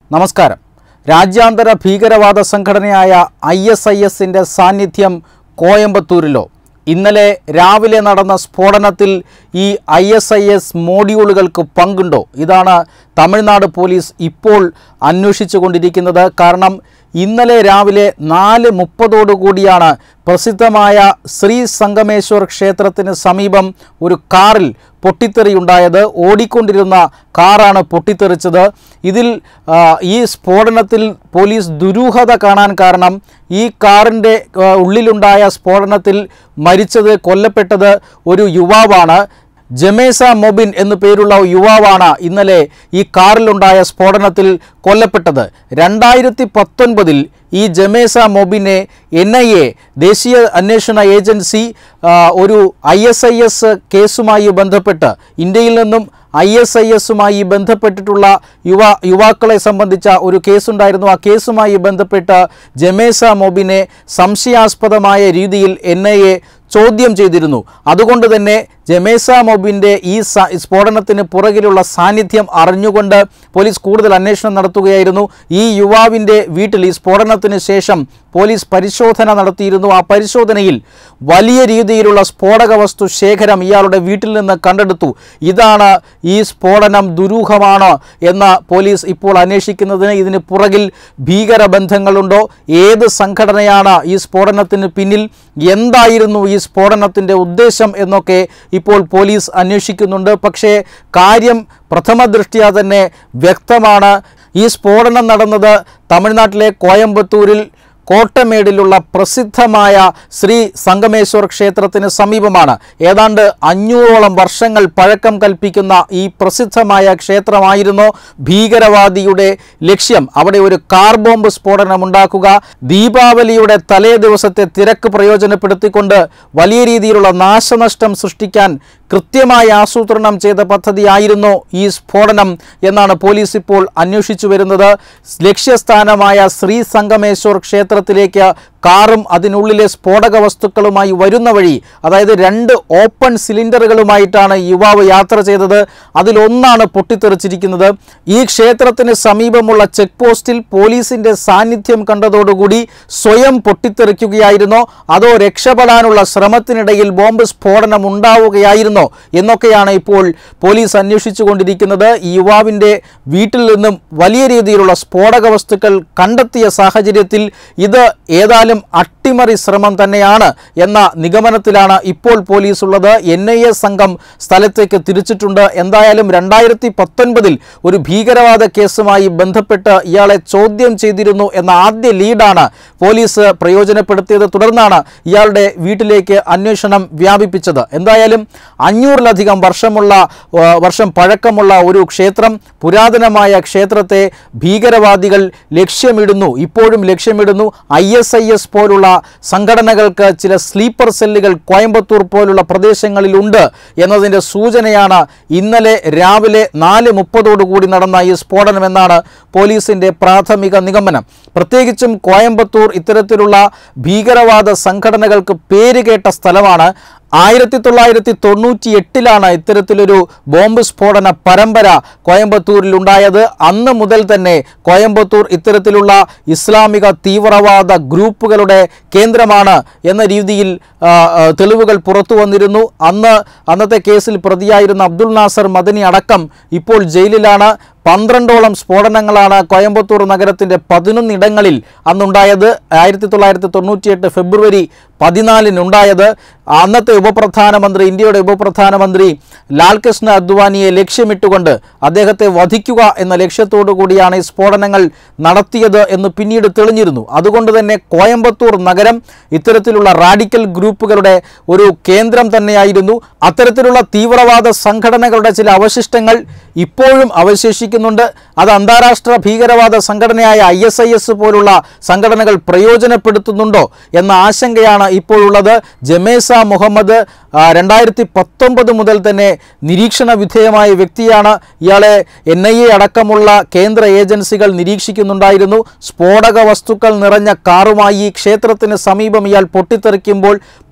നമസ്കാരം രാജ്യാന്തര ഭീകരവാദ സംഘടനയായ ഐ എസ് ഐ എസിൻ്റെ സാന്നിധ്യം കോയമ്പത്തൂരിലോ ഇന്നലെ രാവിലെ നടന്ന സ്ഫോടനത്തിൽ ഈ ഐ എസ് ഐ എസ് മോഡ്യൂളുകൾക്ക് പങ്കുണ്ടോ ഇതാണ് തമിഴ്നാട് പോലീസ് ഇപ്പോൾ അന്വേഷിച്ചു കൊണ്ടിരിക്കുന്നത് കാരണം ഇന്നലെ രാവിലെ നാല് മുപ്പതോടുകൂടിയാണ് പ്രസിദ്ധമായ ശ്രീ സംഗമേശ്വർ ക്ഷേത്രത്തിന് സമീപം ഒരു കാറിൽ പൊട്ടിത്തെറിയുണ്ടായത് ഓടിക്കൊണ്ടിരുന്ന കാറാണ് പൊട്ടിത്തെറിച്ചത് ഇതിൽ ആ, ഈ സ്ഫോടനത്തിൽ പോലീസ് ദുരൂഹത കാണാൻ കാരണം ഈ കാറിൻ്റെ ആ, ഉള്ളിലുണ്ടായ സ്ഫോടനത്തിൽ മരിച്ചത് കൊല്ലപ്പെട്ടത് ഒരു യുവാവാണ് ജമേസ മൊബിൻ എന്നു പേരുള്ള യുവാവാണ് ഇന്നലെ ഈ കാറിലുണ്ടായ സ്ഫോടനത്തിൽ കൊല്ലപ്പെട്ടത് രണ്ടായിരത്തി പത്തൊൻപതിൽ ഈ ജമേസ മൊബിനെ എൻ ഐ എ ദേശീയ അന്വേഷണ ഏജൻസി ആ, ഒരു ഐ എസ് ഐ എസ് കേസുമായി ബന്ധപ്പെട്ട് ഇന്ത്യയിൽ നിന്നും ഐ എസ് ഐ എസുമായി ബന്ധപ്പെട്ടിട്ടുള്ള യുവ യുവാക്കളെ സംബന്ധിച്ച ഒരു കേസുണ്ടായിരുന്നു ആ കേസുമായി ബന്ധപ്പെട്ട് ജമേസ മൊബിനെ സംശയാസ്പദമായ രീതിയിൽ എൻ ഐ എ ചോദ്യം ചെയ്തിരുന്നു അതുകൊണ്ട് തന്നെ ജമേസ മൊബിൻ്റെ ഈ സ- സ്ഫോടനത്തിന് പുറകിലുള്ള സാന്നിധ്യം അറിഞ്ഞുകൊണ്ട് പോലീസ് കൂടുതൽ അന്വേഷണം നടത്തുകയായിരുന്നു ഈ യുവാവിൻ്റെ വീട്ടിൽ ഈ സ്ഫോടനത്തിന് ശേഷം പോലീസ് പരിശോധന നടത്തിയിരുന്നു ആ പരിശോധനയിൽ വലിയ രീതിയിലുള്ള സ്ഫോടക വസ്തു ശേഖരം ഇയാളുടെ വീട്ടിൽ നിന്ന് കണ്ടെടുത്തു ഇതാണ് ഈ സ്ഫോടനം ദുരൂഹമാണ് എന്ന് പോലീസ് ഇപ്പോൾ അന്വേഷിക്കുന്നതിന് ഇതിന് പുറകിൽ ഭീകര ബന്ധങ്ങളുണ്ടോ ഏത് സംഘടനയാണ് ഈ സ്ഫോടനത്തിന് പിന്നിൽ എന്തായിരുന്നു ഈ സ്ഫോടനത്തിൻ്റെ ഉദ്ദേശം എന്നൊക്കെ ഇപ്പോൾ പോലീസ് അന്വേഷിക്കുന്നുണ്ട് പക്ഷേ കാര്യം പ്രഥമ ദൃഷ്ട്യാ തന്നെ വ്യക്തമാണ് ഈ സ്ഫോടനം നടന്നത് തമിഴ്നാട്ടിലെ കോയമ്പത്തൂരിൽ കോട്ടമേടിലുള്ള പ്രസിദ്ധമായ ശ്രീ സംഗമേശ്വർ ക്ഷേത്രത്തിന് സമീപമാണ് ഏതാണ്ട് അഞ്ഞൂറോളം വർഷങ്ങൾ പഴക്കം കൽപ്പിക്കുന്ന ഈ പ്രസിദ്ധമായ ക്ഷേത്രമായിരുന്നു ഭീകരവാദിയുടെ ലക്ഷ്യം അവിടെ ഒരു കാർ ബോംബ് സ്ഫോടനം ഉണ്ടാക്കുക ദീപാവലിയുടെ തലേ ദിവസത്തെ തിരക്ക് പ്രയോജനപ്പെടുത്തിക്കൊണ്ട് വലിയ രീതിയിലുള്ള നാശനഷ്ടം സൃഷ്ടിക്കാൻ കൃത്യമായി ആസൂത്രണം ചെയ്ത പദ്ധതിയായിരുന്നു ഈ സ്ഫോടനം എന്നാണ് പോലീസ് ഇപ്പോൾ അന്വേഷിച്ചു വരുന്നത് ലക്ഷ്യസ്ഥാനമായ ശ്രീ സംഗമേശ്വർ ക്ഷേത്രത്തിലേക്ക് കാറും അതിനുള്ളിലെ സ്ഫോടക വസ്തുക്കളുമായി വരുന്ന വഴി അതായത് രണ്ട് ഓപ്പൺ സിലിണ്ടറുകളുമായിട്ടാണ് യുവാവ് യാത്ര ചെയ്തത് അതിലൊന്നാണ് പൊട്ടിത്തെറിച്ചിരിക്കുന്നത് ഈ ക്ഷേത്രത്തിന് സമീപമുള്ള ചെക്ക് പോസ്റ്റിൽ പോലീസിന്റെ സാന്നിധ്യം കണ്ടതോടുകൂടി സ്വയം പൊട്ടിത്തെറിക്കുകയായിരുന്നോ അതോ രക്ഷപ്പെടാനുള്ള ശ്രമത്തിനിടയിൽ ബോംബ് സ്ഫോടനം ഉണ്ടാവുകയായിരുന്നോ എന്നൊക്കെയാണ് ഇപ്പോൾ പോലീസ് അന്വേഷിച്ചുകൊണ്ടിരിക്കുന്നത് ഈ യുവാവിൻ്റെ വീട്ടിൽ നിന്നും വലിയ രീതിയിലുള്ള സ്ഫോടക വസ്തുക്കൾ കണ്ടെത്തിയ സാഹചര്യത്തിൽ ഇത് ഏതായാലും അട്ടിമറി ശ്രമം തന്നെയാണ് എന്ന നിഗമനത്തിലാണ് ഇപ്പോൾ പോലീസ് ഉള്ളത് എൻ ഐ എ സംഘം സ്ഥലത്തേക്ക് തിരിച്ചിട്ടുണ്ട് എന്തായാലും രണ്ടായിരത്തി പത്തൊൻപതിൽ ഒരു ഭീകരവാദ കേസുമായി ബന്ധപ്പെട്ട് ഇയാളെ ചോദ്യം ചെയ്തിരുന്നു എന്ന ആദ്യ ലീഡാണ് പോലീസ് പ്രയോജനപ്പെടുത്തിയത് തുടർന്നാണ് ഇയാളുടെ വീട്ടിലേക്ക് അന്വേഷണം വ്യാപിപ്പിച്ചത് എന്തായാലും അഞ്ഞൂറിലധികം വർഷമുള്ള ആ, വർഷം പഴക്കമുള്ള ഒരു ക്ഷേത്രം പുരാതനമായ ക്ഷേത്രത്തെ ഭീകരവാദികൾ ലക്ഷ്യമിടുന്നു ഇപ്പോഴും ലക്ഷ്യമിടുന്നു ഐ എസ് ഐ എസ് പോലുള്ള സംഘടനകൾക്ക് ചില സ്ലീപ്പർ സെല്ലുകൾ കോയമ്പത്തൂർ പോലുള്ള പ്രദേശങ്ങളിലുണ്ട് എന്നതിൻ്റെ സൂചനയാണ് ഇന്നലെ രാവിലെ നാല് മുപ്പതോടുകൂടി നടന്ന ഈ സ്ഫോടനം എന്നാണ് പോലീസിൻ്റെ പ്രാഥമിക നിഗമനം പ്രത്യേകിച്ചും കോയമ്പത്തൂർ ഇത്തരത്തിലുള്ള ഭീകരവാദ സംഘടനകൾക്ക് പേരുകേട്ട സ്ഥലമാണ് ആയിരത്തി തൊള്ളായിരത്തി തൊണ്ണൂറ്റി എട്ടിലാണ് ഇത്തരത്തിലൊരു ബോംബ് സ്ഫോടന പരമ്പര കോയമ്പത്തൂരിൽ ഉണ്ടായത് അന്ന് മുതൽ തന്നെ കോയമ്പത്തൂർ ഇത്തരത്തിലുള്ള ഇസ്ലാമിക തീവ്രവാദ ഗ്രൂപ്പുകളുടെ കേന്ദ്രമാണ് എന്ന രീതിയിൽ ആ, ആ, തെളിവുകൾ പുറത്തു വന്നിരുന്നു അന്ന് അന്നത്തെ കേസിൽ പ്രതിയായിരുന്ന അബ്ദുൾ നാസർ മദനി അടക്കം ഇപ്പോൾ ജയിലിലാണ് പന്ത്രണ്ടോളം സ്ഫോടനങ്ങളാണ് കോയമ്പത്തൂർ നഗരത്തിൻ്റെ പതിനൊന്നിടങ്ങളിൽ അന്നുണ്ടായത് ആയിരത്തി തൊള്ളായിരത്തി തൊണ്ണൂറ്റിയെട്ട് ഫെബ്രുവരി പതിനാലിനുണ്ടായത് അന്നത്തെ ഉപപ്രധാനമന്ത്രി ഇന്ത്യയുടെ ഉപപ്രധാനമന്ത്രി ലാൽകൃഷ്ണ അദ്വാനിയെ ലക്ഷ്യമിട്ടുകൊണ്ട് അദ്ദേഹത്തെ വധിക്കുക എന്ന ലക്ഷ്യത്തോടു കൂടിയാണ് ഈ സ്ഫോടനങ്ങൾ നടത്തിയത് എന്ന് പിന്നീട് തെളിഞ്ഞിരുന്നു അതുകൊണ്ട് തന്നെ കോയമ്പത്തൂർ നഗരം ഇത്തരത്തിലുള്ള റാഡിക്കൽ ഗ്രൂപ്പുകളുടെ ഒരു കേന്ദ്രം തന്നെയായിരുന്നു അത്തരത്തിലുള്ള തീവ്രവാദ സംഘടനകളുടെ ചില അവശിഷ്ടങ്ങൾ ഇപ്പോഴും അവശേഷിക്കുന്നുണ്ട് അത് അന്താരാഷ്ട്ര ഭീകരവാദ സംഘടനയായ ഐ എസ് ഐ എസ് പോലുള്ള സംഘടനകൾ പ്രയോജനപ്പെടുത്തുന്നുണ്ടോ എന്ന ആശങ്കയാണ് ഇപ്പോഴുള്ളത് ജമേസ മുഹമ്മദ് രണ്ടായിരത്തി പത്തൊമ്പത് മുതൽ തന്നെ നിരീക്ഷണ വിധേയമായ വ്യക്തിയാണ് ഇയാളെ എൻ ഐ എ അടക്കമുള്ള കേന്ദ്ര ഏജൻസികൾ നിരീക്ഷിക്കുന്നുണ്ടായിരുന്നു സ്ഫോടക വസ്തുക്കൾ നിറഞ്ഞ കാറുമായി ഈ ക്ഷേത്രത്തിന് സമീപം ഇയാൾ പൊട്ടിത്തെറിക്കുമ്പോൾ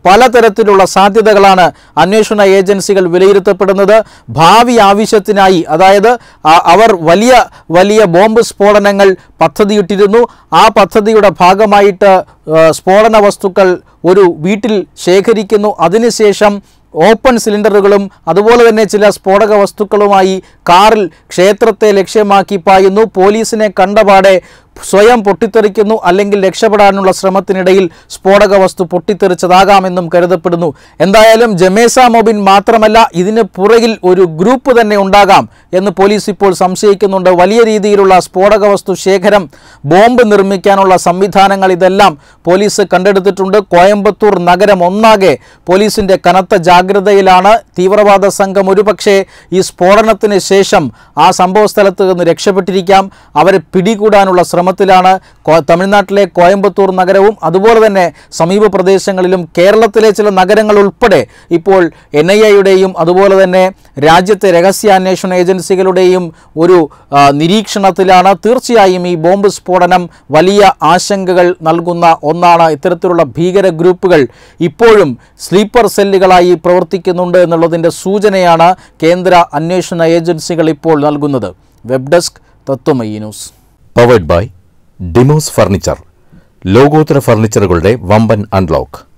പലതരത്തിലുള്ള സാധ്യതകളാണ് അന്വേഷണ ഏജൻസികൾ വിലയിരുത്തപ്പെടുന്നത് ഭാവി ആവശ്യത്തിനായി അതായത് ആ- അവർ വലിയ വലിയ ബോംബ് സ്ഫോടനങ്ങൾ പദ്ധതിയിട്ടിരുന്നു ആ പദ്ധതിയുടെ ഭാഗമായിട്ട് ആ, സ്ഫോടന വസ്തുക്കൾ ഒരു വീട്ടിൽ ശേഖരിക്കുന്നു അതിനുശേഷം ഓപ്പൺ സിലിണ്ടറുകളും അതുപോലെ തന്നെ ചില സ്ഫോടക വസ്തുക്കളുമായി കാറിൽ ക്ഷേത്രത്തെ ലക്ഷ്യമാക്കി പായുന്നു പോലീസിനെ കണ്ടപാടെ സ്വയം പൊട്ടിത്തെറിക്കുന്നു അല്ലെങ്കിൽ രക്ഷപ്പെടാനുള്ള ശ്രമത്തിനിടയിൽ സ്ഫോടക വസ്തു പൊട്ടിത്തെറിച്ചതാകാമെന്നും കരുതപ്പെടുന്നു എന്തായാലും ജമേസ മൊബിൻ മാത്രമല്ല ഇതിന് പുറകിൽ ഒരു ഗ്രൂപ്പ് തന്നെ ഉണ്ടാകാം എന്ന് പോലീസ് ഇപ്പോൾ സംശയിക്കുന്നുണ്ട് വലിയ രീതിയിലുള്ള സ്ഫോടക വസ്തു ശേഖരം ബോംബ് നിർമ്മിക്കാനുള്ള സംവിധാനങ്ങൾ ഇതെല്ലാം പോലീസ് കണ്ടെടുത്തിട്ടുണ്ട് കോയമ്പത്തൂർ നഗരം ഒന്നാകെ പോലീസിന്റെ കനത്ത ജാഗ്രതയിലാണ് തീവ്രവാദ സംഘം ഒരുപക്ഷെ ഈ സ്ഫോടനത്തിന് ശേഷം ആ സംഭവ സ്ഥലത്ത് നിന്ന് രക്ഷപ്പെട്ടിരിക്കാം അവരെ പിടികൂടാനുള്ള ശ്രമത്തിലാണ് കോ- തമിഴ്നാട്ടിലെ കോയമ്പത്തൂർ നഗരവും അതുപോലെ തന്നെ സമീപ പ്രദേശങ്ങളിലും കേരളത്തിലെ ചില നഗരങ്ങൾ ഉൾപ്പെടെ ഇപ്പോൾ എൻ ഐ എയുടെയും അതുപോലെ തന്നെ രാജ്യത്തെ രഹസ്യാന്വേഷണ ഏജൻസികളുടെയും ഒരു ആ, നിരീക്ഷണത്തിലാണ് തീർച്ചയായും ഈ ബോംബ് സ്ഫോടനം വലിയ ആശങ്കകൾ നൽകുന്ന ഒന്നാണ് ഇത്തരത്തിലുള്ള ഭീകര ഗ്രൂപ്പുകൾ ഇപ്പോഴും സ്ലീപ്പർ സെല്ലുകളായി പ്രവർത്തിക്കുന്നുണ്ട് എന്നുള്ളതിൻ്റെ സൂചനയാണ് കേന്ദ്ര അന്വേഷണ ഏജൻസികൾ ഇപ്പോൾ നൽകുന്നത് web desk Tatwamayi news powered by Demos furniture ലോകോത്തര ഫർണിച്ചറുകളുടെ വമ്പൻ അൺലോക്ക്